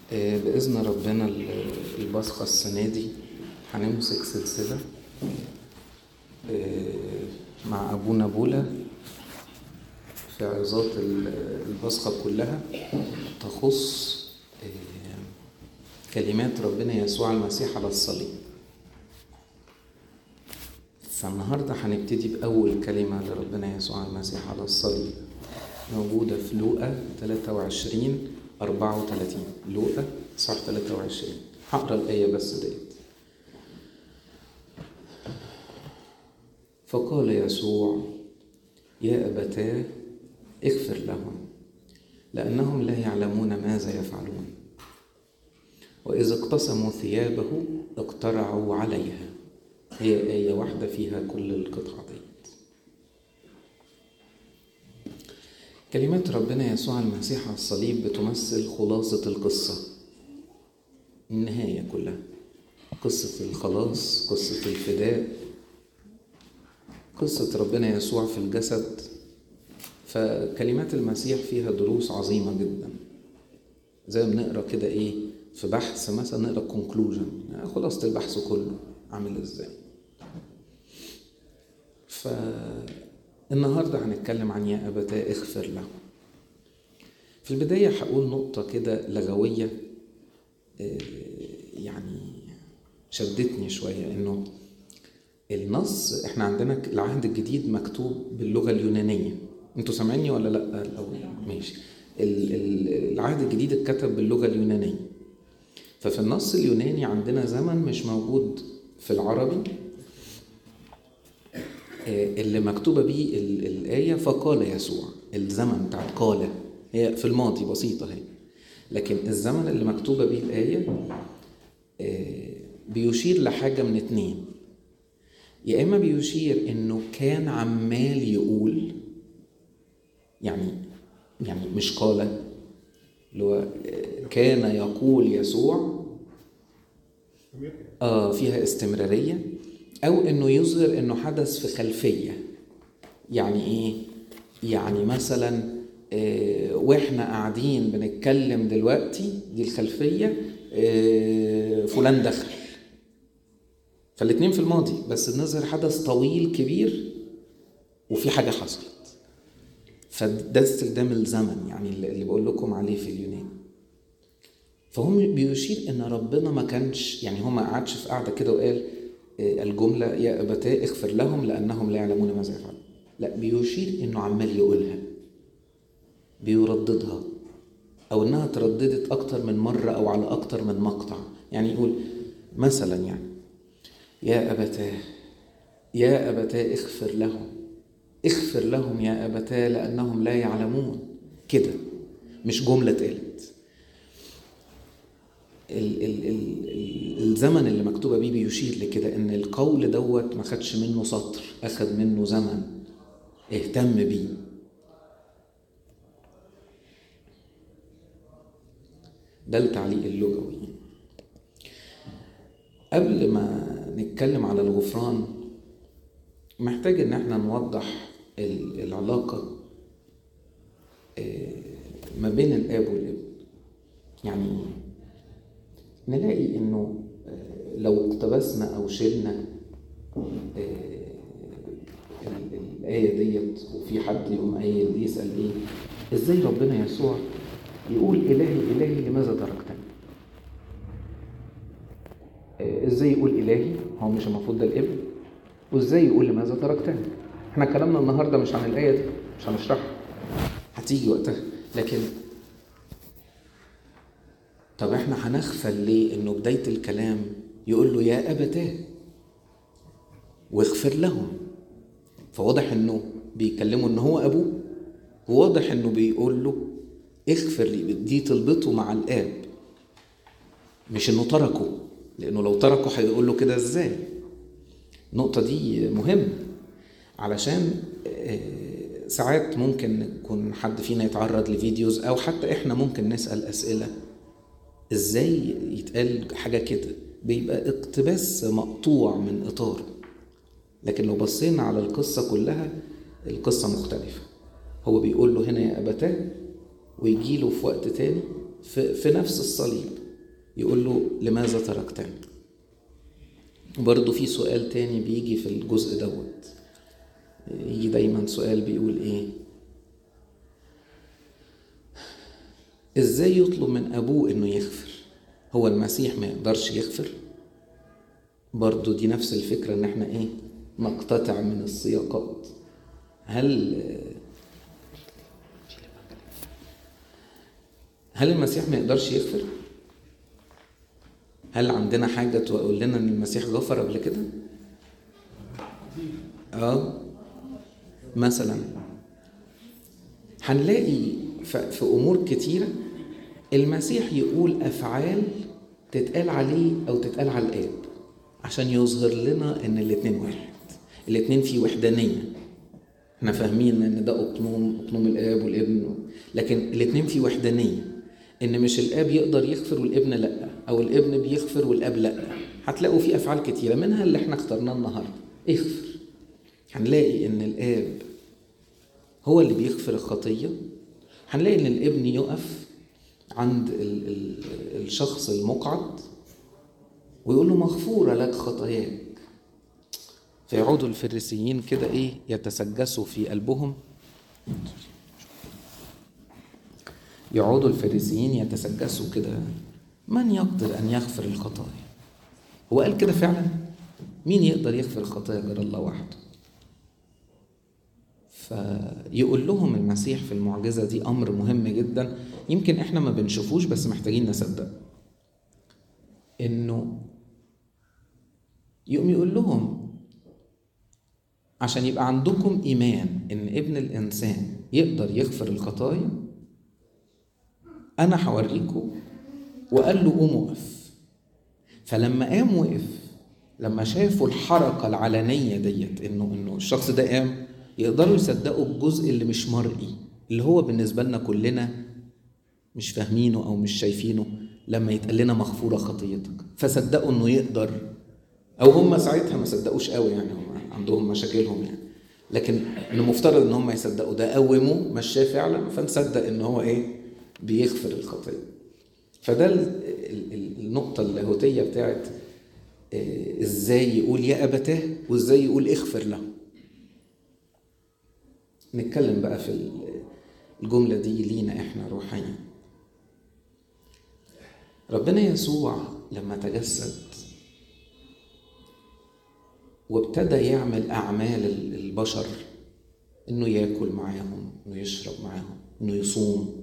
آه، بإذن ربنا ال- البصخة السنة دي هنمسك سلسلة آه، مع أبونا بولا في عظات ال- البصخة كلها تخص آه، كلمات ربنا يسوع المسيح على الصليب فالنهاردة هنبتدي بأول كلمة لربنا يسوع المسيح على الصليب موجودة في لوقا 23 34 لوقا صح 23 هقرا الآية بس ديت فقال يسوع يا أبتاه اغفر لهم لأنهم لا يعلمون ماذا يفعلون وإذا اقتسموا ثيابه اقترعوا عليها هي آية واحدة فيها كل القطعة ديت كلمات ربنا يسوع المسيح على الصليب بتمثل خلاصة القصة النهاية كلها قصة الخلاص قصة الفداء قصة ربنا يسوع في الجسد فكلمات المسيح فيها دروس عظيمة جدا زي ما بنقرا كده ايه في بحث مثلا نقرا كونكلوجن خلاصة البحث كله عامل ازاي فالنهارده هنتكلم عن يا أبتاه اغفر له في البداية هقول نقطة كده لغوية آه، يعني شدتني شوية إنه النص إحنا عندنا العهد الجديد مكتوب باللغة اليونانية أنتوا سامعيني ولا لأ الأول؟ ماشي ال- ال- العهد الجديد اتكتب باللغة اليونانية ففي النص اليوناني عندنا زمن مش موجود في العربي آه، اللي مكتوبة بيه ال- الآية فقال يسوع الزمن بتاعت قال هي في الماضي بسيطة هي لكن الزمن اللي مكتوبة بيه الآية آه، بيشير لحاجة من اتنين يا إما بيشير إنه كان عمال يقول يعني يعني مش قال اللي هو آه، كان يقول يسوع اه فيها استمرارية أو إنه يظهر إنه حدث في خلفية يعني إيه؟ يعني مثلا آه، وإحنا قاعدين بنتكلم دلوقتي دي الخلفية آه، فلان دخل فالاتنين في الماضي بس بنظهر حدث طويل كبير وفي حاجة حصلت فده استخدام الزمن يعني اللي اللي بقول لكم عليه في اليونان فهم بيشير ان ربنا ما كانش يعني هو ما قعدش في قعده كده وقال آه، الجمله يا ابتاه اغفر لهم لانهم لا يعلمون ماذا يفعلون لا بيشير انه عمال يقولها بيرددها او انها ترددت اكتر من مره او على اكتر من مقطع يعني يقول مثلا يعني يا ابتاه يا ابتاه اغفر لهم اغفر لهم يا ابتاه لانهم لا يعلمون كده مش جمله اتقالت ال ال ال ال الزمن اللي مكتوبه بيه بيشير لكده ان القول دوت ما خدش منه سطر اخد منه زمن اهتم بيه ده التعليق اللغوي قبل ما نتكلم على الغفران محتاج ان احنا نوضح ال- العلاقه آه، ما بين الاب والابن يعني إيه؟ نلاقي انه آه، لو اقتبسنا او شلنا آه، ال- الآية ديت وفي حد يقوم قايل يسأل إيه إزاي ربنا يسوع يقول إلهي إلهي لماذا تركتني آه، إزاي يقول إلهي هو مش المفروض ده الابن وإزاي يقول لماذا تركتني إحنا كلامنا النهاردة مش عن الآية دي مش هنشرحها هتيجي وقتها لكن طب احنا هنغفل ليه انه بداية الكلام يقول له يا أبتاه واغفر لهم فواضح انه بيكلمه ان هو ابوه وواضح انه بيقول له اغفر لي دي طلبته مع الاب مش انه تركه لانه لو تركه هيقول له كده ازاي النقطة دي مهمة علشان آه، ساعات ممكن يكون حد فينا يتعرض لفيديوز او حتى احنا ممكن نسأل اسئلة ازاي يتقال حاجة كده بيبقى اقتباس مقطوع من اطاره لكن لو بصينا على القصة كلها القصة مختلفة هو بيقول له هنا يا أبتاه ويجي له في وقت تاني في, في نفس الصليب يقول له لماذا تركتني برضه في سؤال تاني بيجي في الجزء دوت يجي دايما سؤال بيقول ايه ازاي يطلب من ابوه انه يغفر هو المسيح ما يقدرش يغفر برضه دي نفس الفكرة ان احنا ايه نقتطع من السياقات هل هل المسيح ما يقدرش يغفر؟ هل عندنا حاجة تقول لنا إن المسيح غفر قبل كده؟ آه مثلا هنلاقي في أمور كتيرة المسيح يقول أفعال تتقال عليه أو تتقال على الآب عشان يظهر لنا إن الاتنين واحد الاتنين في وحدانية احنا فاهمين ان ده اقنوم اقنوم الاب والابن لكن الاتنين في وحدانيه ان مش الاب يقدر يغفر والابن لا او الابن بيغفر والاب لا هتلاقوا في افعال كتيره منها اللي احنا اخترناه النهارده اغفر هنلاقي ان الاب هو اللي بيغفر الخطيه هنلاقي ان الابن يقف عند ال ال الشخص المقعد ويقول له مغفوره لك خطاياك فيعودوا الفريسيين كده ايه يتسجسوا في قلبهم يعودوا الفريسيين يتسجسوا كده من يقدر ان يغفر الخطايا هو قال كده فعلا مين يقدر يغفر الخطايا غير الله وحده فيقول لهم المسيح في المعجزة دي أمر مهم جدا يمكن إحنا ما بنشوفوش بس محتاجين نصدق إنه يقوم يقول لهم عشان يبقى عندكم إيمان إن ابن الإنسان يقدر يغفر الخطايا أنا هوريكم وقال له قوم وقف فلما قام وقف لما شافوا الحركة العلنية ديت إنه إنه الشخص ده قام يقدروا يصدقوا الجزء اللي مش مرئي اللي هو بالنسبة لنا كلنا مش فاهمينه أو مش شايفينه لما يتقال لنا مغفورة خطيتك فصدقوا إنه يقدر أو هم ساعتها ما صدقوش قوي يعني هم عندهم مشاكلهم يعني لكن المفترض ان هم يصدقوا ده قوموا مشاه فعلا فنصدق ان هو ايه بيغفر الخطيه فده النقطة اللاهوتية بتاعت ازاي يقول يا أبتاه وازاي يقول اغفر له نتكلم بقى في الجملة دي لينا احنا روحيا ربنا يسوع لما تجسد وابتدى يعمل أعمال البشر إنه ياكل معاهم إنه يشرب معاهم إنه يصوم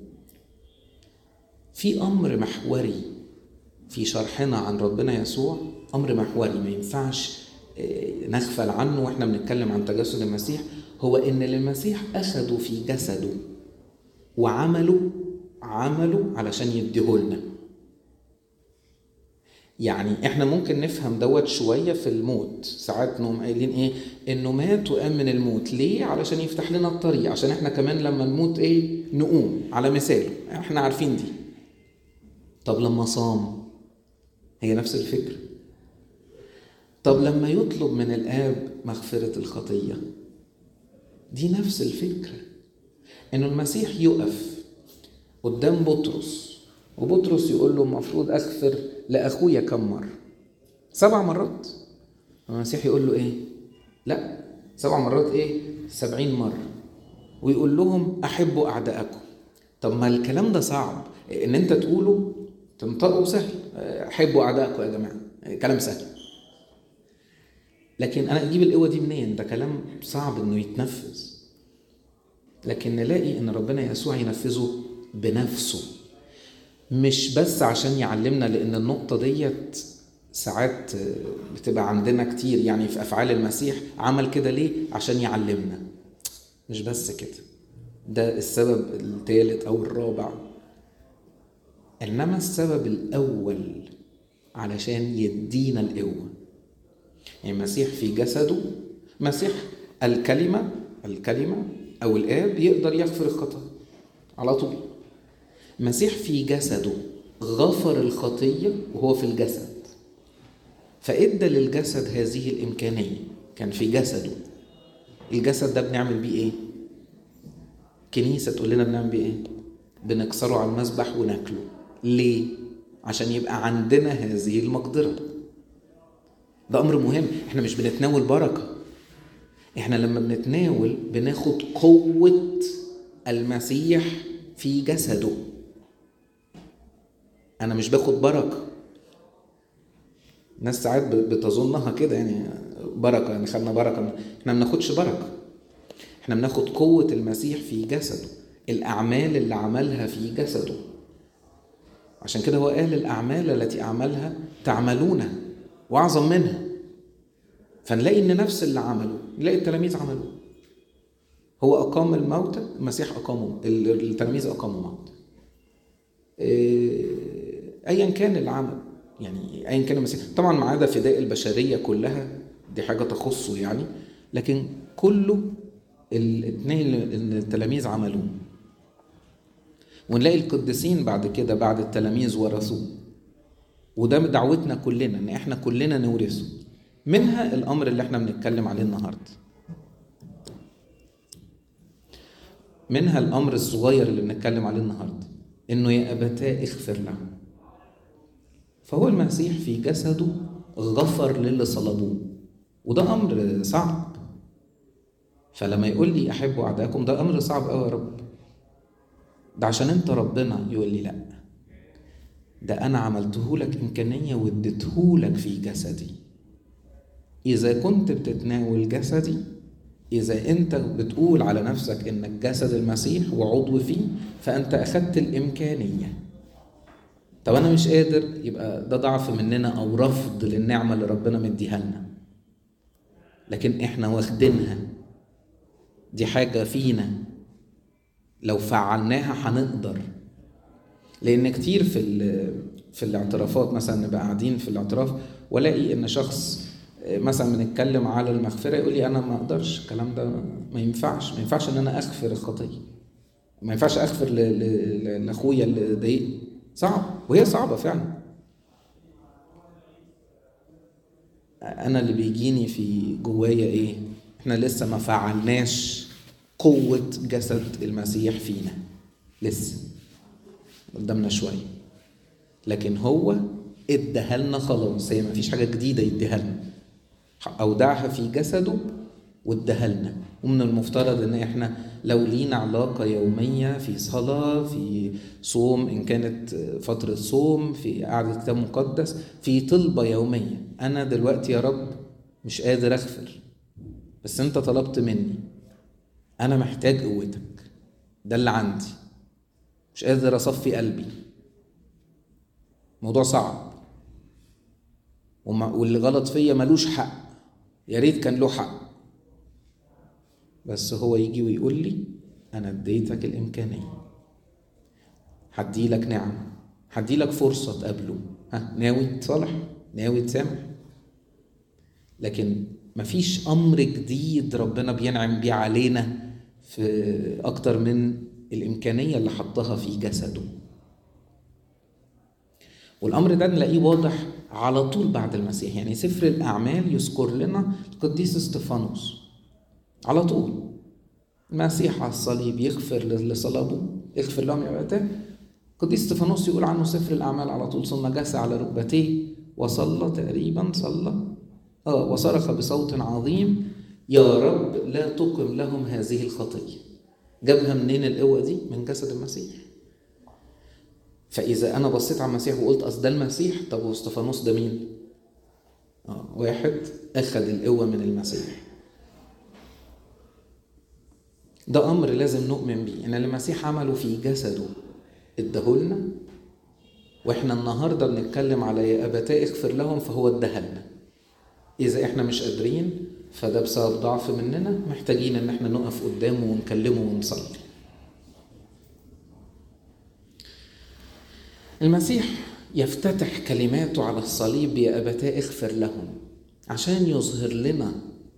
في أمر محوري في شرحنا عن ربنا يسوع أمر محوري ما ينفعش نغفل عنه واحنا بنتكلم عن تجسد المسيح هو ان المسيح اخده في جسده وعمله عمله علشان يديهولنا يعني احنا ممكن نفهم دوت شوية في الموت ساعات نقوم قايلين ايه انه مات وقام من الموت ليه علشان يفتح لنا الطريق عشان احنا كمان لما نموت ايه نقوم على مثاله احنا عارفين دي طب لما صام هي نفس الفكرة طب لما يطلب من الآب مغفرة الخطية دي نفس الفكرة إنه المسيح يقف قدام بطرس وبطرس يقول له المفروض أغفر لأخويا كم مرة سبع مرات المسيح يقول له إيه لا سبع مرات إيه سبعين مرة ويقول لهم أحبوا أعداءكم طب ما الكلام ده صعب إن أنت تقوله تنطقه سهل أحبوا أعداءكم يا جماعة كلام سهل لكن أنا أجيب القوة دي منين ده كلام صعب إنه يتنفذ لكن نلاقي إن ربنا يسوع ينفذه بنفسه مش بس عشان يعلمنا لان النقطه ديت ساعات بتبقى عندنا كتير يعني في افعال المسيح عمل كده ليه عشان يعلمنا مش بس كده ده السبب الثالث او الرابع انما السبب الاول علشان يدينا القوه يعني المسيح في جسده مسيح الكلمه الكلمه او الاب يقدر يغفر الخطا على طول المسيح في جسده غفر الخطية وهو في الجسد فإدى للجسد هذه الإمكانية كان في جسده الجسد ده بنعمل بيه إيه؟ كنيسة تقول لنا بنعمل بيه إيه؟ بنكسره على المذبح وناكله ليه عشان يبقى عندنا هذه المقدره ده امر مهم احنا مش بنتناول بركه احنا لما بنتناول بناخد قوه المسيح في جسده انا مش باخد بركه ناس ساعات بتظنها كده يعني بركه يعني خدنا بركه احنا ما بناخدش بركه احنا بناخد قوه المسيح في جسده الاعمال اللي عملها في جسده عشان كده هو قال الاعمال التي اعملها تعملونها واعظم منها فنلاقي ان نفس اللي عمله نلاقي التلاميذ عملوه هو اقام الموتى المسيح اقامه التلاميذ اقاموا موتى ايا كان العمل يعني ايا كان المسيح طبعا ما عدا فداء البشريه كلها دي حاجه تخصه يعني لكن كله الاثنين اللي التلاميذ عملوه ونلاقي القديسين بعد كده بعد التلاميذ ورثوه وده دعوتنا كلنا ان احنا كلنا نورثه منها الامر اللي احنا بنتكلم عليه النهارده منها الامر الصغير اللي بنتكلم عليه النهارده انه يا ابتاه اغفر لهم فهو المسيح في جسده غفر للي صلبوه وده امر صعب فلما يقول لي احبوا اعدائكم ده امر صعب قوي يا رب ده عشان انت ربنا يقول لي لا ده انا عملته لك امكانيه واديته لك في جسدي اذا كنت بتتناول جسدي اذا انت بتقول على نفسك انك جسد المسيح وعضو فيه فانت اخذت الامكانيه طب انا مش قادر يبقى ده ضعف مننا او رفض للنعمه اللي ربنا مديها لنا لكن احنا واخدينها دي حاجه فينا لو فعلناها هنقدر لان كتير في في الاعترافات مثلا نبقى قاعدين في الاعتراف والاقي ان شخص مثلا بنتكلم على المغفره يقول لي انا ما اقدرش الكلام ده ما ينفعش ما ينفعش ان انا اغفر الخطيه ما ينفعش اغفر لاخويا اللي ضايقني صعب وهي صعبه فعلا انا اللي بيجيني في جوايا ايه احنا لسه ما فعلناش قوه جسد المسيح فينا لسه قدامنا شويه لكن هو اداها لنا خلاص هي ما فيش حاجه جديده يديها لنا اودعها في جسده واداها لنا ومن المفترض ان احنا لو لينا علاقة يومية في صلاة في صوم إن كانت فترة صوم في قعدة كتاب مقدس في طلبة يومية أنا دلوقتي يا رب مش قادر أغفر بس أنت طلبت مني أنا محتاج قوتك ده اللي عندي مش قادر أصفي قلبي موضوع صعب واللي غلط فيا ملوش حق يا ريت كان له حق بس هو يجي ويقول لي انا اديتك الامكانيه هدي لك نعم هدي لك فرصه تقابله ها ناوي تصالح ناوي تسامح لكن مفيش امر جديد ربنا بينعم بيه علينا في اكتر من الامكانيه اللي حطها في جسده والامر ده نلاقيه واضح على طول بعد المسيح يعني سفر الاعمال يذكر لنا القديس استفانوس على طول المسيح على الصليب يغفر للي صلبوا يغفر لهم يا ابتاه القديس استفانوس يقول عنه سفر الاعمال على طول ثم جس على ركبتيه وصلى تقريبا صلى اه وصرخ بصوت عظيم يا رب لا تقم لهم هذه الخطيه جابها منين القوه دي من جسد المسيح فاذا انا بصيت على المسيح وقلت اصل ده المسيح طب واستفانوس ده مين آه واحد اخذ القوه من المسيح ده امر لازم نؤمن بيه ان المسيح عمله في جسده اداهولنا واحنا النهارده بنتكلم على يا ابتاه اغفر لهم فهو اداها اذا احنا مش قادرين فده بسبب ضعف مننا محتاجين ان احنا نقف قدامه ونكلمه ونصلي المسيح يفتتح كلماته على الصليب يا ابتاه اغفر لهم عشان يظهر لنا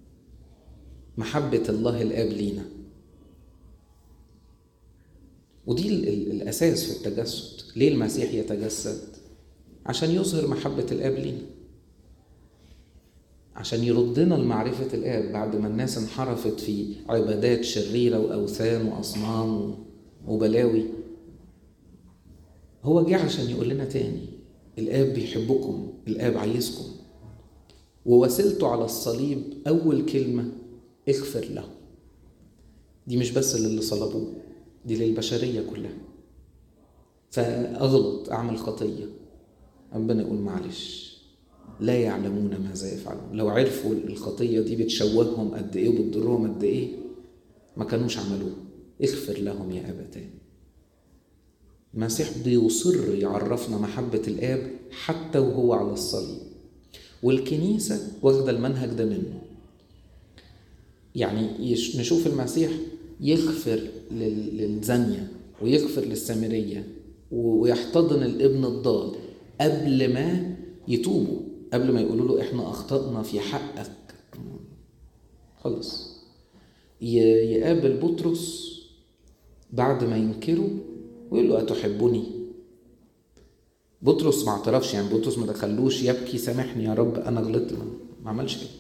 محبه الله الاب لينا ودي الأساس في التجسد ليه المسيح يتجسد عشان يظهر محبة الآب لينا عشان يردنا لمعرفة الآب بعد ما الناس انحرفت في عبادات شريرة وأوثان وأصنام وبلاوي هو جه عشان يقول لنا تاني الآب بيحبكم الآب عايزكم ووسيلته على الصليب أول كلمة اغفر له دي مش بس للي صلبوه دي للبشرية كلها فأغلط أعمل خطية ربنا يقول معلش لا يعلمون ماذا يفعلون لو عرفوا الخطية دي بتشوههم قد إيه وبتضرهم قد إيه ما كانوش عملوها اغفر لهم يا أبتان المسيح بيصر يعرفنا محبة الآب حتى وهو على الصليب والكنيسة واخدة المنهج ده منه يعني نشوف المسيح يغفر للزانية ويغفر للسامرية ويحتضن الابن الضال قبل ما يتوبوا قبل ما يقولوا له احنا اخطأنا في حقك خلص يقابل بطرس بعد ما ينكره ويقول له أتحبني بطرس ما اعترفش يعني بطرس ما دخلوش يبكي سامحني يا رب أنا غلطت ما عملش كده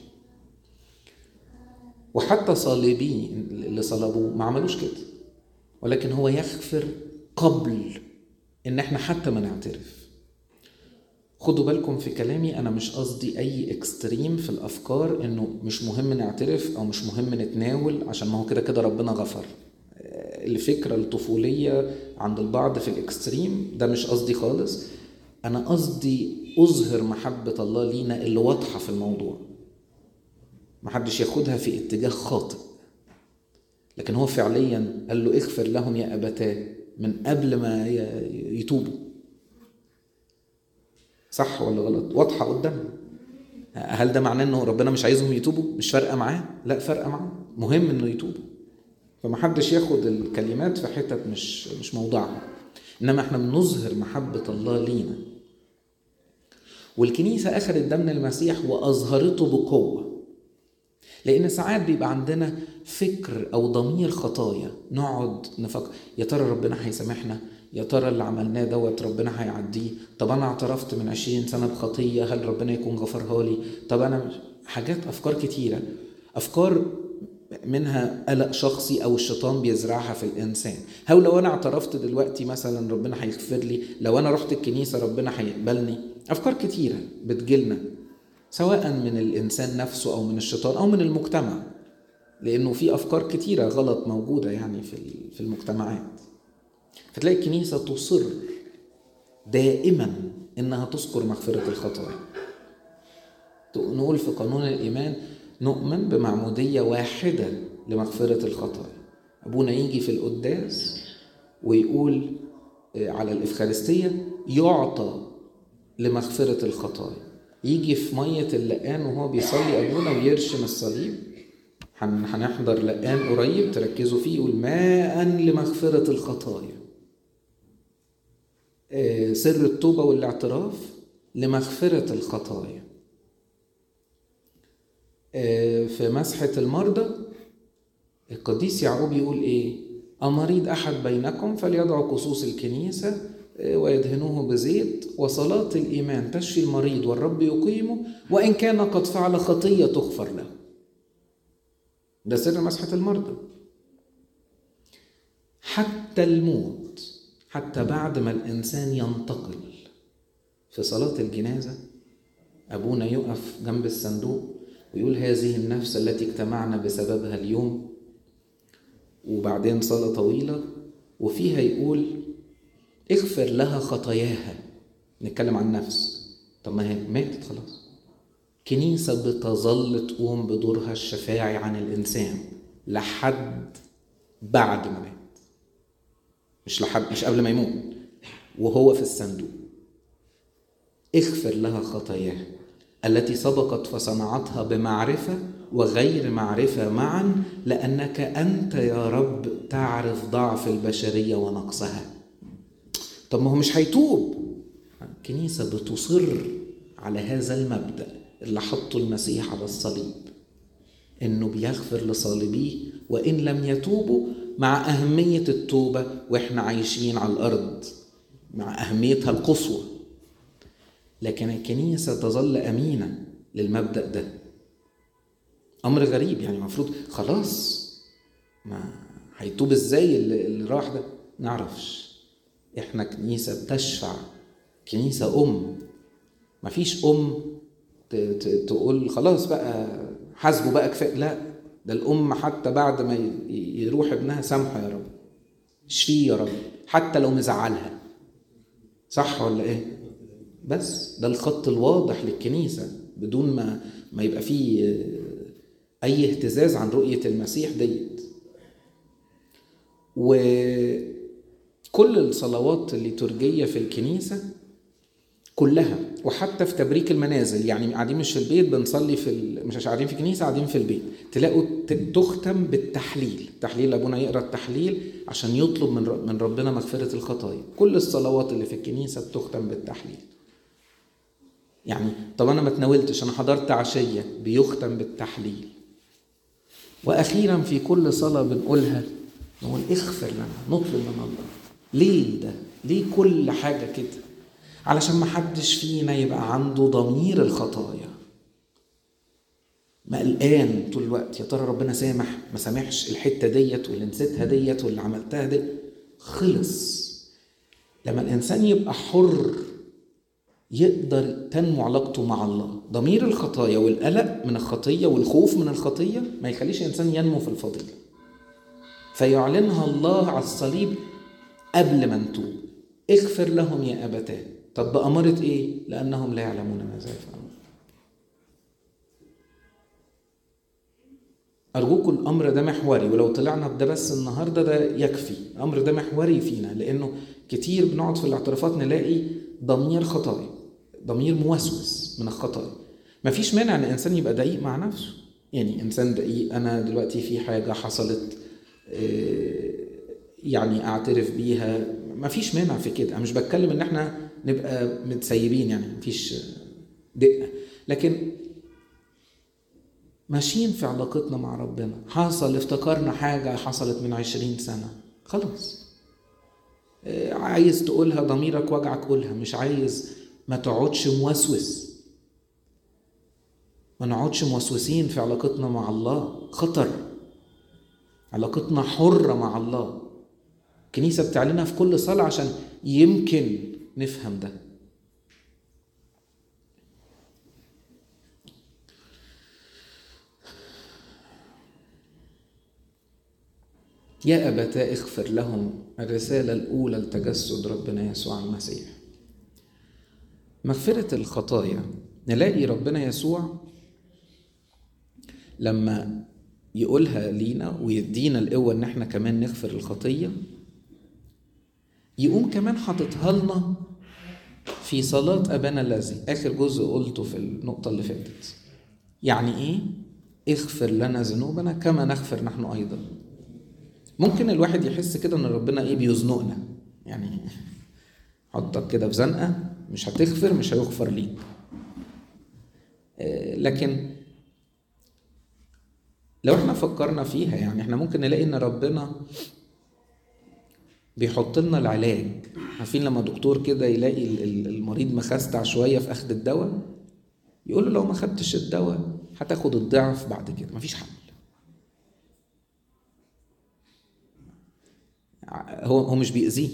وحتى صليبي اللي صلبوه ما عملوش كده ولكن هو يغفر قبل ان احنا حتى ما نعترف خدوا بالكم في كلامي انا مش قصدي اي اكستريم في الافكار انه مش مهم نعترف او مش مهم نتناول عشان ما هو كده كده ربنا غفر الفكره الطفوليه عند البعض في الاكستريم ده مش قصدي خالص انا قصدي اظهر محبه الله لينا اللي واضحه في الموضوع محدش ياخدها في اتجاه خاطئ لكن هو فعليا قال له اغفر لهم يا ابتاه من قبل ما يتوبوا صح ولا غلط واضحه قدامنا هل ده معناه انه ربنا مش عايزهم يتوبوا مش فارقه معاه لا فارقه معاه مهم انه يتوبوا فمحدش ياخد الكلمات في حتت مش مش موضعها انما احنا بنظهر محبه الله لينا والكنيسه اخذت ده من المسيح واظهرته بقوه لان ساعات بيبقى عندنا فكر او ضمير خطايا نقعد نفكر يا ترى ربنا هيسامحنا يا ترى اللي عملناه دوت ربنا هيعديه طب انا اعترفت من عشرين سنه بخطيه هل ربنا يكون غفرها لي طب انا حاجات افكار كتيره افكار منها قلق شخصي او الشيطان بيزرعها في الانسان هل لو انا اعترفت دلوقتي مثلا ربنا هيغفر لي لو انا رحت الكنيسه ربنا هيقبلني افكار كتيره بتجيلنا سواء من الانسان نفسه او من الشيطان او من المجتمع لانه في افكار كتيره غلط موجوده يعني في في المجتمعات فتلاقي الكنيسه تصر دائما انها تذكر مغفره الخطايا نقول في قانون الايمان نؤمن بمعموديه واحده لمغفره الخطايا ابونا يجي في القداس ويقول على الافخارستيه يعطى لمغفره الخطايا يجي في ميه اللقان وهو بيصلي ابونا ويرشم الصليب هنحضر لقان قريب تركزوا فيه يقول ماء لمغفرة الخطايا سر التوبة والاعتراف لمغفرة الخطايا في مسحة المرضى القديس يعقوب يقول ايه أمريض أحد بينكم فليضع قصوص الكنيسة ويدهنوه بزيت وصلاة الإيمان تشفي المريض والرب يقيمه وإن كان قد فعل خطية تغفر له ده سر مسحة المرضى حتى الموت حتى بعد ما الإنسان ينتقل في صلاة الجنازة أبونا يقف جنب الصندوق ويقول هذه النفس التي اجتمعنا بسببها اليوم وبعدين صلاة طويلة وفيها يقول اغفر لها خطاياها نتكلم عن نفس طب ما هي ماتت خلاص كنيسة بتظل تقوم بدورها الشفاعي عن الإنسان لحد بعد ما مات مش لحد مش قبل ما يموت وهو في الصندوق اغفر لها خطاياها التي سبقت فصنعتها بمعرفة وغير معرفة معا لأنك أنت يا رب تعرف ضعف البشرية ونقصها طب ما هو مش هيتوب الكنيسة بتصر على هذا المبدأ اللي حطه المسيح على الصليب انه بيغفر لصالبيه وان لم يتوبوا مع اهميه التوبه واحنا عايشين على الارض مع اهميتها القصوى لكن الكنيسه تظل امينه للمبدا ده امر غريب يعني المفروض خلاص ما هيتوب ازاي اللي, اللي راح ده نعرفش احنا كنيسة بتشفع كنيسة أم مفيش أم تقول خلاص بقى حاسبه بقى كفاية لا ده الأم حتى بعد ما يروح ابنها سامحه يا رب اشفيه يا رب حتى لو مزعلها صح ولا ايه بس ده الخط الواضح للكنيسة بدون ما ما يبقى فيه أي اهتزاز عن رؤية المسيح ديت وكل الصلوات الليتورجية في الكنيسة كلها وحتى في تبريك المنازل يعني قاعدين مش في البيت بنصلي في ال... مش قاعدين في كنيسه قاعدين في البيت تلاقوا تختم بالتحليل تحليل ابونا يقرا التحليل عشان يطلب من من ربنا مغفره الخطايا كل الصلوات اللي في الكنيسه بتختم بالتحليل يعني طب انا ما تناولتش انا حضرت عشيه بيختم بالتحليل واخيرا في كل صلاه بنقولها نقول اغفر لنا نطلب من الله ليه ده ليه كل حاجه كده علشان ما حدش فينا يبقى عنده ضمير الخطايا مقلقان طول الوقت يا ترى ربنا سامح ما سامحش الحته ديت واللي نسيتها ديت واللي عملتها دي خلص لما الانسان يبقى حر يقدر تنمو علاقته مع الله ضمير الخطايا والقلق من الخطيه والخوف من الخطيه ما يخليش الانسان ينمو في الفضيله فيعلنها الله على الصليب قبل ما نتوب اغفر لهم يا ابتاه طب بأمارة إيه؟ لأنهم لا يعلمون ماذا يفعلون. أرجوكم الأمر ده محوري ولو طلعنا بده بس النهاردة ده يكفي، الأمر ده محوري فينا لأنه كتير بنقعد في الاعترافات نلاقي ضمير خطايا، ضمير موسوس من الخطايا. مفيش مانع إن الإنسان يبقى دقيق مع نفسه، يعني إنسان دقيق أنا دلوقتي في حاجة حصلت يعني أعترف بيها، مفيش مانع في كده، أنا مش بتكلم إن إحنا نبقى متسيبين يعني مفيش دقة لكن ماشيين في علاقتنا مع ربنا حصل افتكرنا حاجة حصلت من عشرين سنة خلاص عايز تقولها ضميرك وجعك قولها مش عايز ما تقعدش موسوس ما نقعدش موسوسين في علاقتنا مع الله خطر علاقتنا حرة مع الله الكنيسة بتعلنها في كل صلاة عشان يمكن نفهم ده يا أبتاه اغفر لهم الرسالة الأولى لتجسد ربنا يسوع المسيح مغفرة الخطايا نلاقي ربنا يسوع لما يقولها لينا ويدينا القوة إن احنا كمان نغفر الخطية يقوم كمان حاططها لنا في صلاة أبانا الذي آخر جزء قلته في النقطة اللي فاتت يعني إيه؟ اغفر لنا ذنوبنا كما نغفر نحن أيضا ممكن الواحد يحس كده إن ربنا إيه بيزنقنا يعني حطك كده في زنقة مش هتغفر مش هيغفر ليك لكن لو احنا فكرنا فيها يعني احنا ممكن نلاقي ان ربنا بيحط لنا العلاج عارفين لما دكتور كده يلاقي المريض مخستع شويه في اخذ الدواء يقول له لو ما خدتش الدواء هتاخد الضعف بعد كده مفيش حل هو هو مش بيأذيه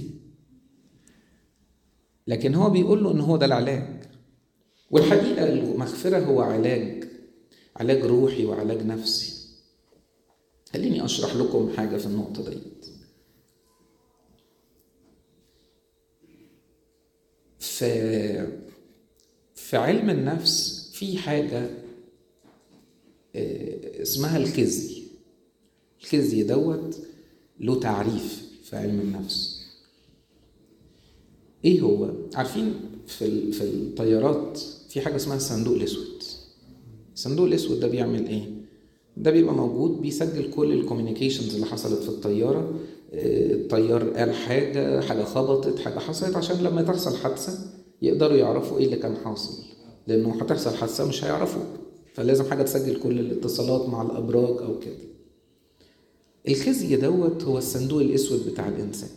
لكن هو بيقول له ان هو ده العلاج والحقيقه المغفره هو علاج علاج روحي وعلاج نفسي خليني اشرح لكم حاجه في النقطه ديت في في علم النفس في حاجة اسمها الخزي الخزي دوت له تعريف في علم النفس ايه هو عارفين في في الطيارات في حاجه اسمها الصندوق الاسود الصندوق الاسود ده بيعمل ايه ده بيبقى موجود بيسجل كل الكوميونيكيشنز اللي حصلت في الطياره الطيار قال حاجه حاجه خبطت حاجه حصلت عشان لما تحصل حادثه يقدروا يعرفوا ايه اللي كان حاصل لانه هتحصل حادثه مش هيعرفوا فلازم حاجه تسجل كل الاتصالات مع الابراج او كده الخزي دوت هو الصندوق الاسود بتاع الانسان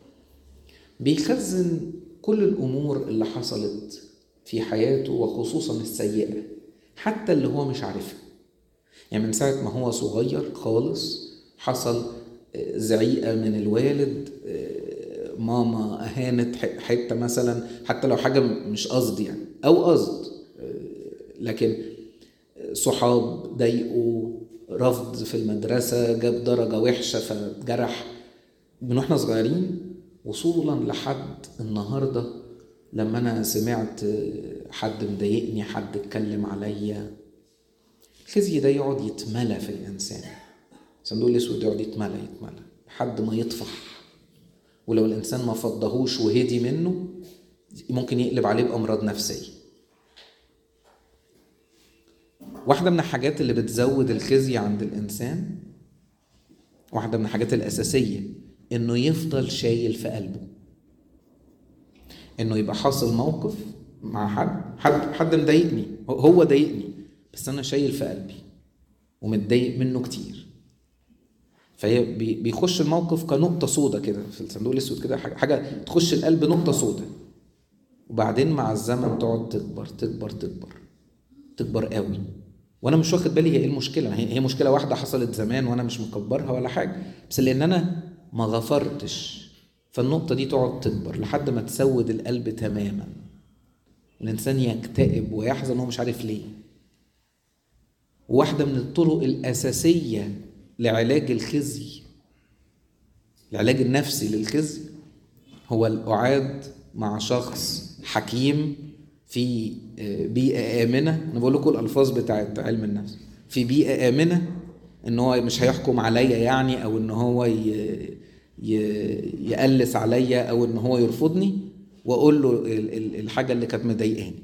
بيخزن كل الامور اللي حصلت في حياته وخصوصا السيئه حتى اللي هو مش عارفها يعني من ساعه ما هو صغير خالص حصل زعيقه من الوالد ماما اهانت حته مثلا حتى لو حاجه مش قصدي يعني او قصد لكن صحاب ضايقوا رفض في المدرسة جاب درجة وحشة فجرح من واحنا صغيرين وصولا لحد النهاردة لما أنا سمعت حد مضايقني حد اتكلم عليا الخزي ده يقعد يتملى في الإنسان الصندوق الأسود يقعد يتملى يتملى لحد ما يطفح ولو الإنسان ما فضهوش وهدي منه ممكن يقلب عليه بأمراض نفسية واحدة من الحاجات اللي بتزود الخزي عند الإنسان واحدة من الحاجات الأساسية إنه يفضل شايل في قلبه إنه يبقى حاصل موقف مع حد حد حد مضايقني هو ضايقني بس أنا شايل في قلبي ومتضايق منه كتير فهي بيخش الموقف كنقطة سودة كده في الصندوق الأسود كده حاجة تخش القلب نقطة سودة وبعدين مع الزمن تقعد تكبر تكبر تكبر تكبر قوي وانا مش واخد بالي هي ايه المشكله هي مشكله واحده حصلت زمان وانا مش مكبرها ولا حاجه بس لان انا ما غفرتش فالنقطه دي تقعد تكبر لحد ما تسود القلب تماما الانسان يكتئب ويحزن وهو مش عارف ليه واحده من الطرق الاساسيه لعلاج الخزي العلاج النفسي للخزي هو القعاد مع شخص حكيم في بيئة آمنة أنا بقول لكم الألفاظ بتاعت علم النفس في بيئة آمنة إن هو مش هيحكم عليا يعني أو إن هو يقلس عليا أو إن هو يرفضني وأقول له الحاجة اللي كانت مضايقاني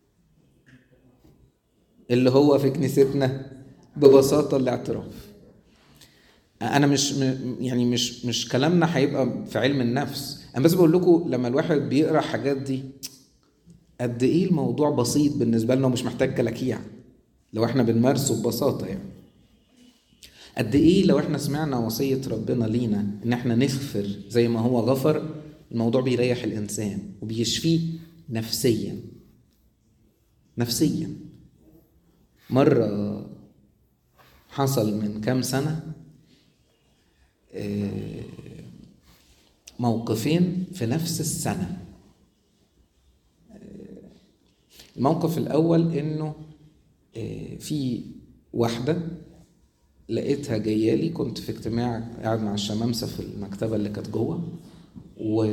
اللي هو في كنيستنا ببساطة الاعتراف انا مش يعني مش مش كلامنا هيبقى في علم النفس انا بس بقول لكم لما الواحد بيقرا حاجات دي قد ايه الموضوع بسيط بالنسبه لنا ومش محتاج كلاكيع لو احنا بنمارسه ببساطه يعني قد ايه لو احنا سمعنا وصيه ربنا لينا ان احنا نغفر زي ما هو غفر الموضوع بيريح الانسان وبيشفيه نفسيا نفسيا مره حصل من كام سنه موقفين في نفس السنه الموقف الأول إنه في واحدة لقيتها جاية لي كنت في اجتماع قاعد مع الشمامسة في المكتبة اللي كانت جوه و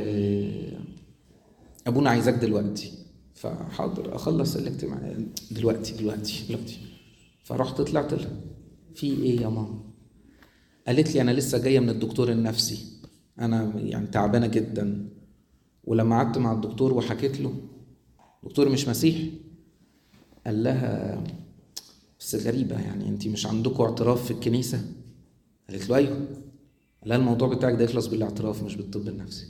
أبونا عايزاك دلوقتي فحاضر أخلص الاجتماع دلوقتي دلوقتي دلوقتي فرحت طلعت لها في إيه يا ماما؟ قالت لي أنا لسه جاية من الدكتور النفسي أنا يعني تعبانة جدا ولما قعدت مع الدكتور وحكيت له دكتور مش مسيحي قال لها بس غريبة يعني انت مش عندكم اعتراف في الكنيسة قالت له ايوه قال لها الموضوع بتاعك ده يخلص بالاعتراف مش بالطب النفسي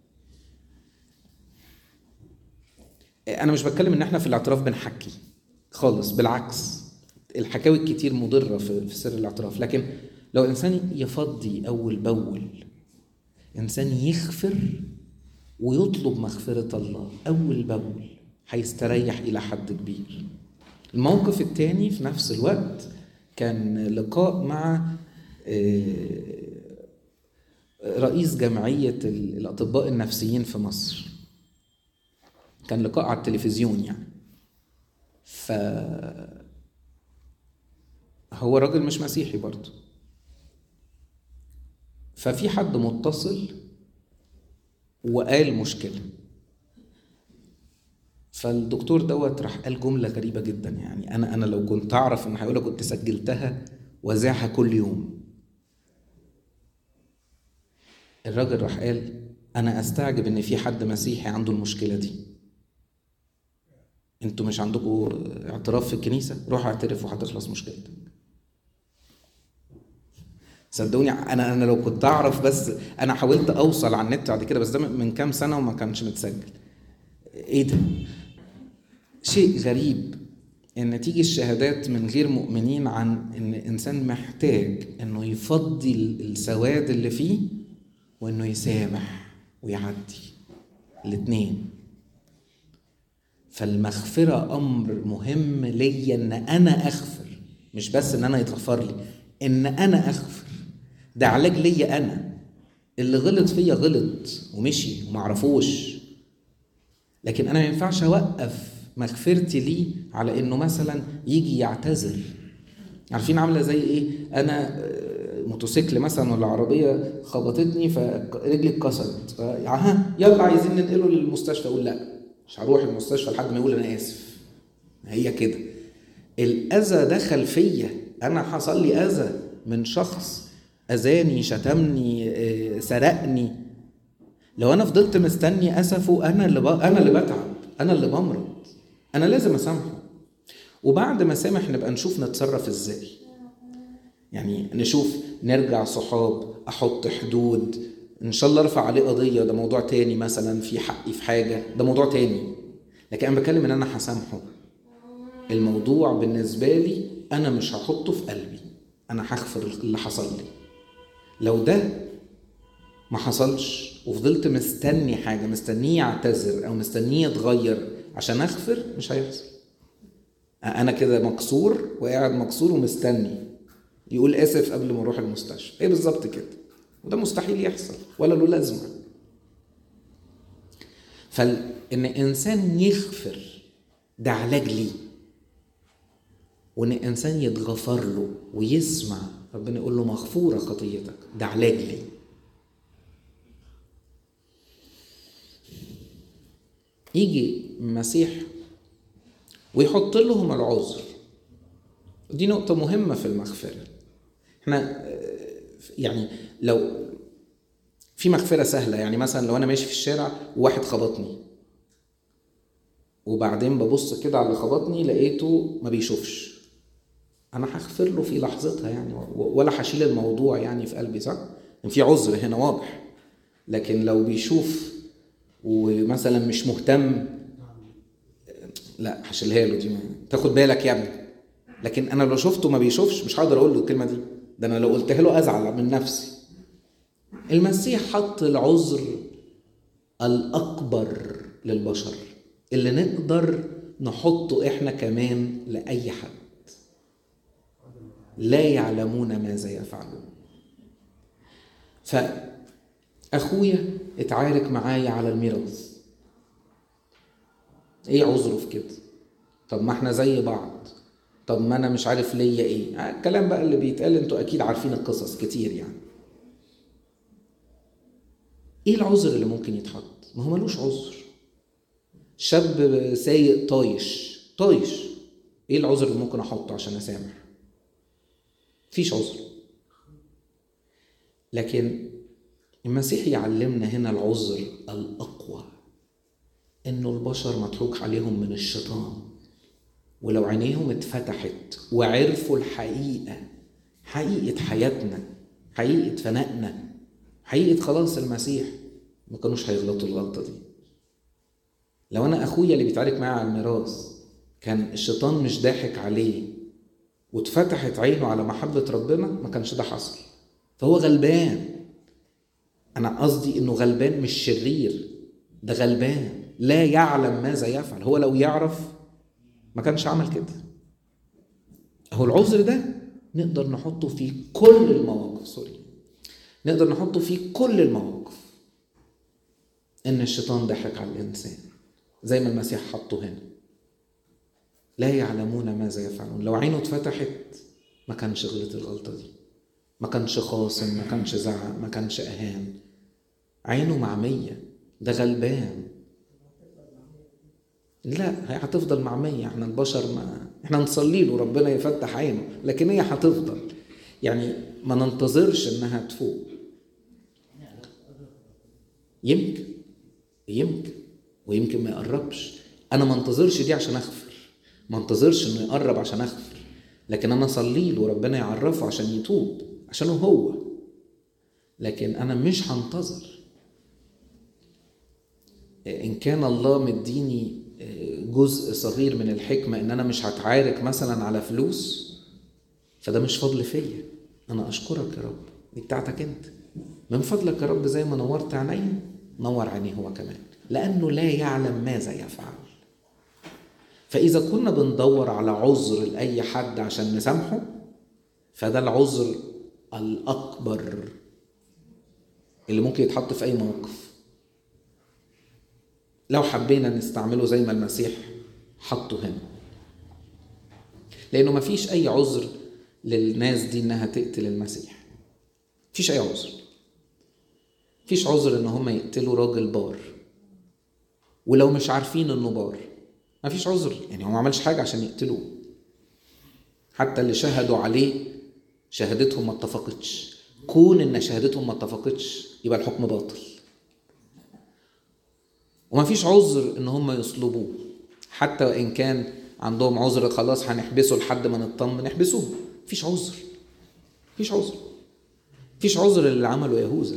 انا مش بتكلم ان احنا في الاعتراف بنحكي خالص بالعكس الحكاوي الكتير مضرة في سر الاعتراف لكن لو انسان يفضي اول باول انسان يغفر ويطلب مغفرة الله اول باول هيستريح إلى حد كبير الموقف الثاني في نفس الوقت كان لقاء مع رئيس جمعية الأطباء النفسيين في مصر كان لقاء على التلفزيون يعني ف هو راجل مش مسيحي برضه ففي حد متصل وقال مشكله فالدكتور دوت راح قال جملة غريبة جدا يعني أنا أنا لو كنت أعرف إن هيقولها كنت سجلتها وأذاعها كل يوم. الراجل راح قال أنا أستعجب إن في حد مسيحي عنده المشكلة دي. أنتوا مش عندكم اعتراف في الكنيسة؟ روح اعترف وهتخلص مشكلتك. صدقوني انا انا لو كنت اعرف بس انا حاولت اوصل على النت بعد كده بس ده من كام سنه وما كانش متسجل ايه ده شيء غريب ان تيجي الشهادات من غير مؤمنين عن ان انسان محتاج انه يفضي السواد اللي فيه وانه يسامح ويعدي الاتنين فالمغفرة أمر مهم ليا إن أنا أغفر مش بس إن أنا يتغفر لي إن أنا أغفر ده علاج ليا أنا اللي غلط فيا غلط ومشي ومعرفوش لكن انا ما ينفعش اوقف مغفرتي ليه على انه مثلا يجي يعتذر عارفين عامله زي ايه انا آه، موتوسيكل مثلا ولا عربيه خبطتني فرجلي اتكسرت ف- ها يلا عايزين ننقله للمستشفى اقول لا مش هروح المستشفى لحد ما يقول انا اسف هي كده الاذى دخل فيا انا حصل لي اذى من شخص اذاني شتمني آه، سرقني لو انا فضلت مستني اسفه انا اللي ب... انا اللي بتعب انا اللي بمرض انا لازم اسامحه وبعد ما سامح نبقى نشوف نتصرف ازاي يعني نشوف نرجع صحاب احط حدود ان شاء الله ارفع عليه قضيه ده موضوع تاني مثلا في حقي في حاجه ده موضوع تاني لكن انا بتكلم ان انا هسامحه الموضوع بالنسبه لي انا مش هحطه في قلبي انا هغفر اللي حصل لي لو ده ما حصلش وفضلت مستني حاجه مستنيه يعتذر او مستنيه يتغير عشان اغفر مش هيحصل انا كده مكسور وقاعد مكسور ومستني يقول اسف قبل ما اروح المستشفى ايه بالظبط كده وده مستحيل يحصل ولا له لازمه فان انسان يغفر ده علاج ليه وان انسان يتغفر له ويسمع ربنا يقول له مغفوره خطيتك ده علاج ليه يجي المسيح ويحط لهم العذر دي نقطة مهمة في المغفرة احنا آه، يعني لو في مغفرة سهلة يعني مثلا لو أنا ماشي في الشارع وواحد خبطني وبعدين ببص كده على اللي خبطني لقيته ما بيشوفش أنا هغفر له في لحظتها يعني و- ولا هشيل الموضوع يعني في قلبي صح؟ يعني في عذر هنا واضح لكن لو بيشوف ومثلا مش مهتم لا هشيلها له دي تاخد بالك يا ابني لكن انا لو شفته ما بيشوفش مش هقدر اقول له الكلمه دي ده انا لو قلتها له ازعل من نفسي المسيح حط العذر الاكبر للبشر اللي نقدر نحطه احنا كمان لاي حد لا يعلمون ماذا يفعلون فاخويا اتعارك معايا على الميراث ايه عذره في كده طب ما احنا زي بعض طب ما انا مش عارف ليا ايه آه، الكلام بقى اللي بيتقال انتوا اكيد عارفين القصص كتير يعني ايه العذر اللي ممكن يتحط ما هو ملوش عذر شاب سايق طايش طايش ايه العذر اللي ممكن احطه عشان اسامح مفيش عذر لكن المسيح يعلمنا هنا العذر الاقوى انه البشر مضحوك عليهم من الشيطان ولو عينيهم اتفتحت وعرفوا الحقيقه حقيقه حياتنا حقيقه فنائنا حقيقه خلاص المسيح ما كانوش هيغلطوا الغلطه دي لو انا اخويا اللي بيتعارك معايا على الميراث كان الشيطان مش ضاحك عليه واتفتحت عينه على محبه ربنا ما كانش ده حصل فهو غلبان انا قصدي انه غلبان مش شرير ده غلبان لا يعلم ماذا يفعل هو لو يعرف ما كانش عمل كده هو العذر ده نقدر نحطه في كل المواقف سوري نقدر نحطه في كل المواقف ان الشيطان ضحك على الانسان زي ما المسيح حطه هنا لا يعلمون ماذا يفعلون لو عينه اتفتحت ما كانش غلط الغلطه دي ما كانش خاصم ما كانش زعق ما كانش اهان عينه معميه ده غلبان لا هي هتفضل معمية احنا البشر ما احنا نصلي له ربنا يفتح عينه لكن هي هتفضل يعني ما ننتظرش انها تفوق يمكن يمكن ويمكن ما يقربش انا ما انتظرش دي عشان اغفر ما انتظرش انه يقرب عشان اغفر لكن انا اصلي له ربنا يعرفه عشان يتوب عشانه هو لكن انا مش هنتظر ان كان الله مديني جزء صغير من الحكمة ان انا مش هتعارك مثلا على فلوس فده مش فضل فيا انا اشكرك يا رب دي بتاعتك انت من فضلك يا رب زي ما نورت عيني نور عينيه هو كمان لانه لا يعلم ماذا يفعل فاذا كنا بندور على عذر لاي حد عشان نسامحه فده العذر الاكبر اللي ممكن يتحط في اي موقف لو حبينا نستعمله زي ما المسيح حطه هنا لانه مفيش اي عذر للناس دي انها تقتل المسيح مفيش اي عذر مفيش عذر ان هم يقتلوا راجل بار ولو مش عارفين انه بار مفيش عذر يعني هو ما عملش حاجه عشان يقتلوه حتى اللي شهدوا عليه شهادتهم ما اتفقتش كون ان شهادتهم ما اتفقتش يبقى الحكم باطل ومفيش عذر ان هم يصلبوه حتى وان كان عندهم عذر خلاص هنحبسه لحد ما نطمن نحبسوه مفيش عذر مفيش عذر مفيش عذر اللي عمله يهوذا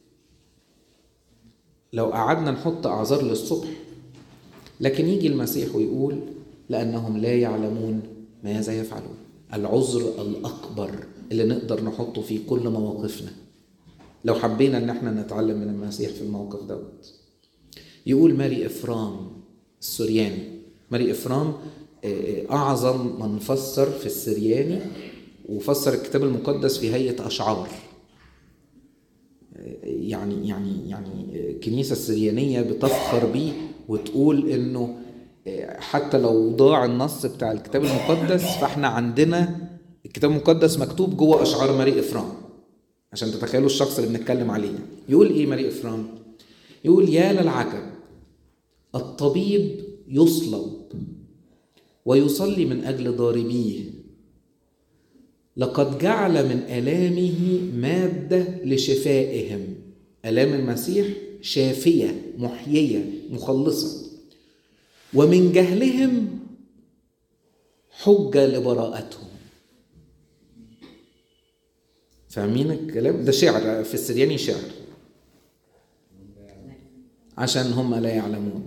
لو قعدنا نحط اعذار للصبح لكن يجي المسيح ويقول لانهم لا يعلمون ماذا يفعلون العذر الاكبر اللي نقدر نحطه في كل مواقفنا لو حبينا ان احنا نتعلم من المسيح في الموقف دوت يقول ماري افرام السورياني ماري افرام اعظم من فسر في السرياني وفسر الكتاب المقدس في هيئه اشعار يعني يعني يعني الكنيسه السريانيه بتفخر بيه وتقول انه حتى لو ضاع النص بتاع الكتاب المقدس فاحنا عندنا الكتاب المقدس مكتوب جوه اشعار ماري افرام عشان تتخيلوا الشخص اللي بنتكلم عليه يقول ايه ماري افرام يقول يا للعجب الطبيب يصلب ويصلي من اجل ضاربيه لقد جعل من الامه ماده لشفائهم الام المسيح شافيه محييه مخلصه ومن جهلهم حجه لبراءتهم فاهمين الكلام ده شعر في السرياني شعر عشان هم لا يعلمون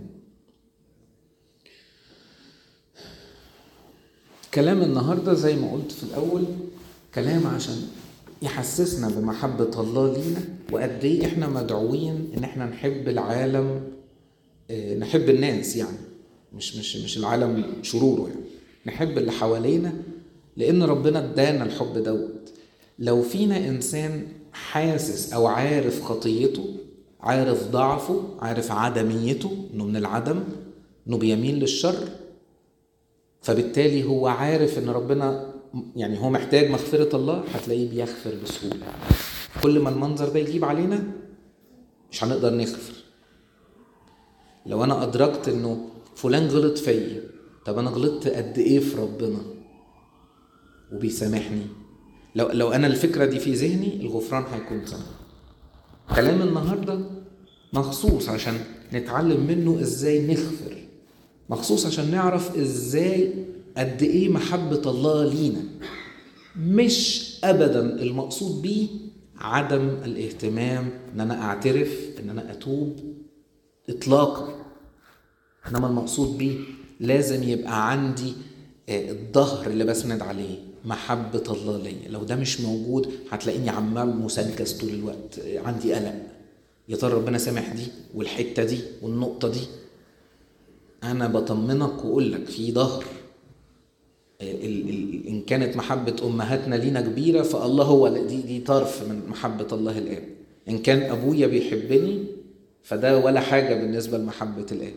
كلام النهارده زي ما قلت في الاول كلام عشان يحسسنا بمحبة الله لينا وقد ايه احنا مدعوين ان احنا نحب العالم نحب الناس يعني مش مش مش العالم شروره يعني نحب اللي حوالينا لان ربنا ادانا الحب دوت لو فينا انسان حاسس او عارف خطيته عارف ضعفه عارف عدميته انه من العدم انه بيميل للشر فبالتالي هو عارف ان ربنا يعني هو محتاج مغفرة الله هتلاقيه بيغفر بسهولة كل ما المنظر ده يجيب علينا مش هنقدر نغفر لو انا ادركت انه فلان غلط فيا طب انا غلطت قد ايه في ربنا وبيسامحني لو لو انا الفكره دي في ذهني الغفران هيكون سهل كلام النهارده مخصوص عشان نتعلم منه ازاي نغفر مخصوص عشان نعرف ازاي قد ايه محبه الله لينا مش ابدا المقصود بيه عدم الاهتمام ان انا اعترف ان انا اتوب اطلاقا انما المقصود بيه لازم يبقى عندي الظهر اللي بسند عليه محبة الله ليا لو ده مش موجود هتلاقيني عمال مسجس طول الوقت عندي قلق يا ترى ربنا سامح دي والحتة دي والنقطة دي أنا بطمنك وأقول لك في ظهر إن كانت محبة أمهاتنا لينا كبيرة فالله هو دي دي طرف من محبة الله الآب إن كان أبويا بيحبني فده ولا حاجة بالنسبة لمحبة الآب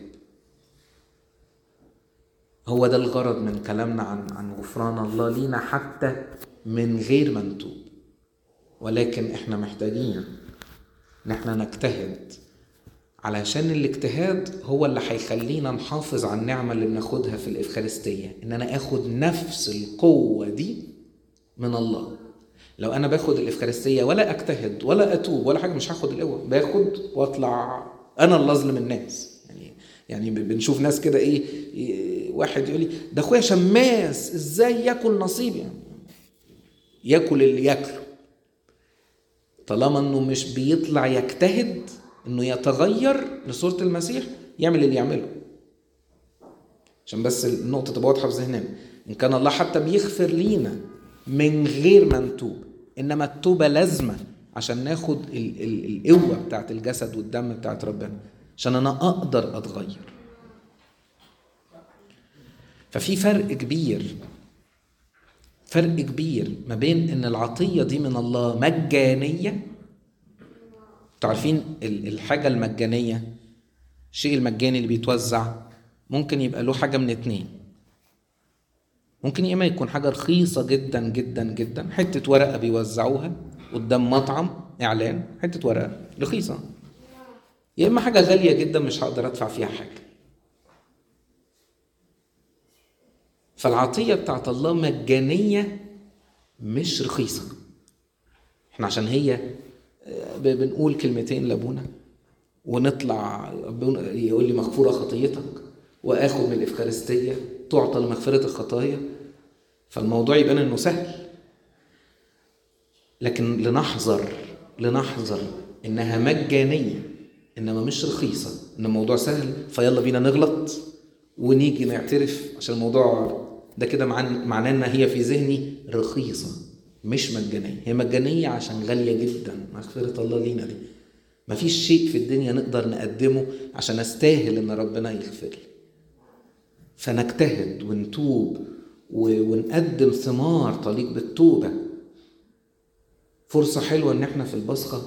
هو ده الغرض من كلامنا عن عن غفران الله لينا حتى من غير ما نتوب ولكن احنا محتاجين ان احنا نجتهد علشان الاجتهاد هو اللي هيخلينا نحافظ على النعمه اللي بناخدها في الافخارستيه ان انا اخد نفس القوه دي من الله لو انا باخد الافخارستيه ولا اجتهد ولا اتوب ولا حاجه مش هاخد القوه باخد واطلع انا اللي اظلم الناس يعني يعني بنشوف ناس كده ايه واحد يقول لي ده اخويا شماس ازاي ياكل نصيبي يعني ياكل اللي ياكله طالما انه مش بيطلع يجتهد انه يتغير لصوره المسيح يعمل اللي يعمله عشان بس النقطه تبقى واضحه في ذهننا ان كان الله حتى بيغفر لينا من غير ما نتوب انما التوبه لازمه عشان ناخد ال- ال- القوه بتاعت الجسد والدم بتاعت ربنا عشان انا اقدر اتغير ففي فرق كبير فرق كبير ما بين ان العطيه دي من الله مجانيه انتوا عارفين ال- الحاجة المجانية الشيء المجاني اللي بيتوزع ممكن يبقى له حاجة من اتنين ممكن يا اما يكون حاجة رخيصة جدا جدا جدا حتة ورقة بيوزعوها قدام مطعم اعلان حتة ورقة رخيصة يا اما حاجة غالية جدا مش هقدر ادفع فيها حاجة فالعطية بتاعت الله مجانية مش رخيصة احنا عشان هي آه، ب- بنقول كلمتين لابونا ونطلع أبونا يقول لي مغفورة خطيتك واخد من الافخارستية تعطى لمغفرة الخطايا فالموضوع يبان انه سهل لكن لنحذر لنحذر انها مجانية انما مش رخيصة ان الموضوع سهل فيلا بينا نغلط ونيجي نعترف عشان الموضوع ده كده معن- معناه ان هي في ذهني رخيصة مش مجانية هي مجانية عشان غالية جدا مغفرة الله لينا دي مفيش شيء في الدنيا نقدر نقدمه عشان استاهل ان ربنا يغفر لي فنجتهد ونتوب و- ونقدم ثمار تليق بالتوبة فرصة حلوة ان احنا في البصخة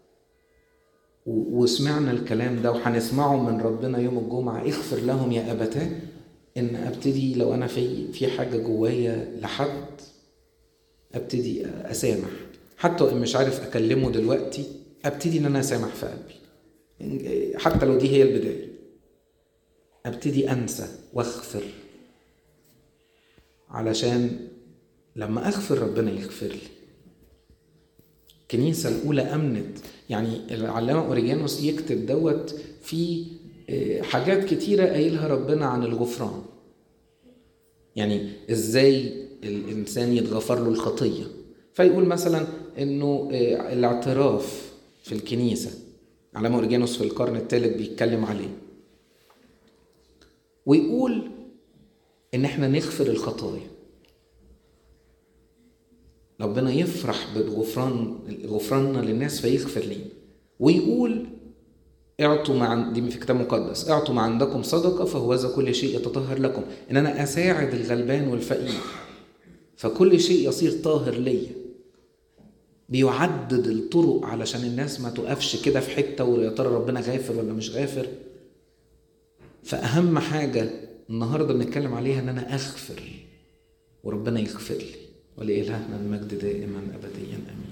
و- وسمعنا الكلام ده وهنسمعه من ربنا يوم الجمعة اغفر لهم يا أبتاه إن أبتدي لو أنا في في حاجة جوايا لحد أبتدي أسامح حتى وإن مش عارف أكلمه دلوقتي أبتدي إن أنا أسامح في قلبي إن- حتى لو دي هي البداية أبتدي أنسى وأغفر علشان لما أغفر ربنا يغفر لي الكنيسة الأولى أمنت يعني العلامة أوريجانوس يكتب دوت في آه، حاجات كتيرة قايلها ربنا عن الغفران يعني إزاي الإنسان يتغفر له الخطية فيقول مثلا إنه آه، الاعتراف في الكنيسة علامة أوريجانوس في القرن الثالث بيتكلم عليه ويقول إن إحنا نغفر الخطايا ربنا يفرح بغفران غفراننا للناس فيغفر لينا ويقول اعطوا مع دي في كتاب مقدس اعطوا ما عندكم صدقه فهو ذا كل شيء يتطهر لكم ان انا اساعد الغلبان والفقير فكل شيء يصير طاهر ليا بيعدد الطرق علشان الناس ما تقفش كده في حته ويا ترى ربنا غافر ولا مش غافر فاهم حاجه النهارده بنتكلم عليها ان انا اغفر وربنا يغفر لي ولإلهنا المجد دائما ابديا امين